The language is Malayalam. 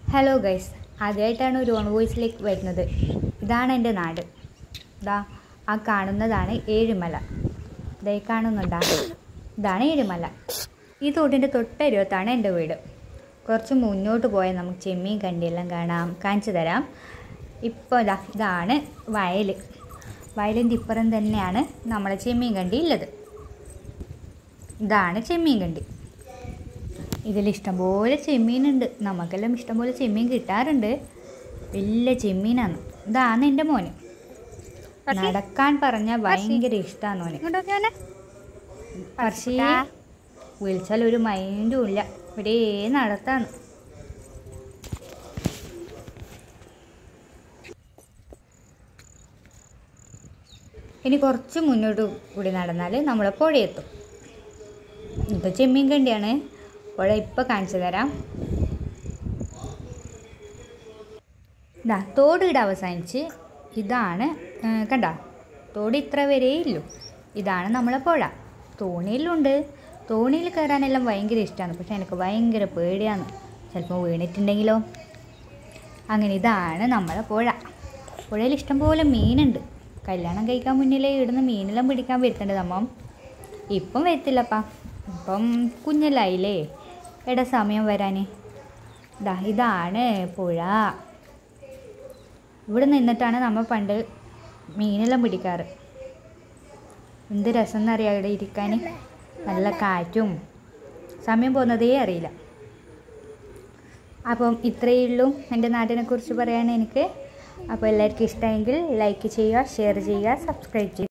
ഹലോ ഗൈസ് ആദ്യമായിട്ടാണ് ഒരു ഓൺ വോയിസിലേക്ക് വരുന്നത് ഇതാണ് എൻ്റെ നാട് ഇതാ ആ കാണുന്നതാണ് ഏഴുമല ഇതേ കാണുന്നുണ്ടാ ഇതാണ് ഏഴുമല ഈ തോട്ടിൻ്റെ തൊട്ടരുവത്താണ് എൻ്റെ വീട് കുറച്ച് മുന്നോട്ട് പോയാൽ നമുക്ക് ചെമ്മീൻ കണ്ടിയെല്ലാം കാണാം കാണിച്ചു തരാം ഇപ്പോൾ ഇതാ ഇതാണ് വയൽ വയലിൻ്റെ ഇപ്പുറം തന്നെയാണ് നമ്മളെ ചെമ്മീൻ കണ്ടി ഉള്ളത് ഇതാണ് ചെമ്മീൻ കണ്ടി ഇതിൽ ഇഷ്ടംപോലെ ചെമ്മീനുണ്ട് നമുക്കെല്ലാം ഇഷ്ടംപോലെ ചെമ്മീൻ കിട്ടാറുണ്ട് വലിയ ചെമ്മീനാണ് ഇതാണ് എൻ്റെ മോന് നടക്കാൻ പറഞ്ഞാൽ ഭയങ്കര ഇഷ്ടമാണ് മോന് ഇങ്ങോട്ടൊക്കെ വന്നെ. പക്ഷേ വിളിച്ചാൽ ഒരു മൈൻഡും ഇല്ല ഇവിടെ നടത്താണ് ഇനി കുറച്ച് മുന്നോട്ട് കൂടി നടന്നാൽ നമ്മളെ പുഴയെത്തും ഇത് ചെമ്മീൻ കണ്ടിയാണ് പുഴ ഇപ്പം കാണിച്ചു തരാം ഇതാ തോട് ഇവിടെ അവസാനിച്ച് ഇതാണ് ആ, കണ്ട തോട് ഇത്ര വരേ ഇല്ലു ഇതാണ് നമ്മളെ പുഴ തോണിയിലുണ്ട് തോണിയിൽ കയറാനെല്ലാം ഭയങ്കര ഇഷ്ടമാണ് പക്ഷെ എനിക്ക് ഭയങ്കര പേടിയാണ് ചിലപ്പോൾ വീണിട്ടുണ്ടെങ്കിലോ അങ്ങനെ ഇതാണ് നമ്മളെ പുഴ പുഴയിൽ ഇഷ്ടംപോലെ മീനുണ്ട് കല്യാണം കഴിക്കാൻ മുന്നിലേ ഇവിടുന്ന് മീനെല്ലാം പിടിക്കാൻ വരുത്തുണ്ട് നമ്മ ഇപ്പം വരത്തില്ലപ്പാ ഇപ്പം കുഞ്ഞല്ലായില്ലേ എടാ സമയം വരാൻ ഇതാ ഇതാണ് പുഴ ഇവിടെ നിന്നിട്ടാണ് നമ്മൾ പണ്ട് മീനെല്ലാം പിടിക്കാറ് എന്ത് രസം എന്നറിയാം ഇവിടെ ഇരിക്കാൻ നല്ല കാറ്റും സമയം പോകുന്നതേ അറിയില്ല അപ്പം ഇത്രയേ ഉള്ളൂ എൻ്റെ നാട്ടിനെ കുറിച്ച് പറയാൻ എനിക്ക് അപ്പോൾ എല്ലാവർക്കും ഇഷ്ടമെങ്കിൽ ലൈക്ക് ചെയ്യുക ഷെയർ ചെയ്യുക സബ്സ്ക്രൈബ് ചെയ്യുക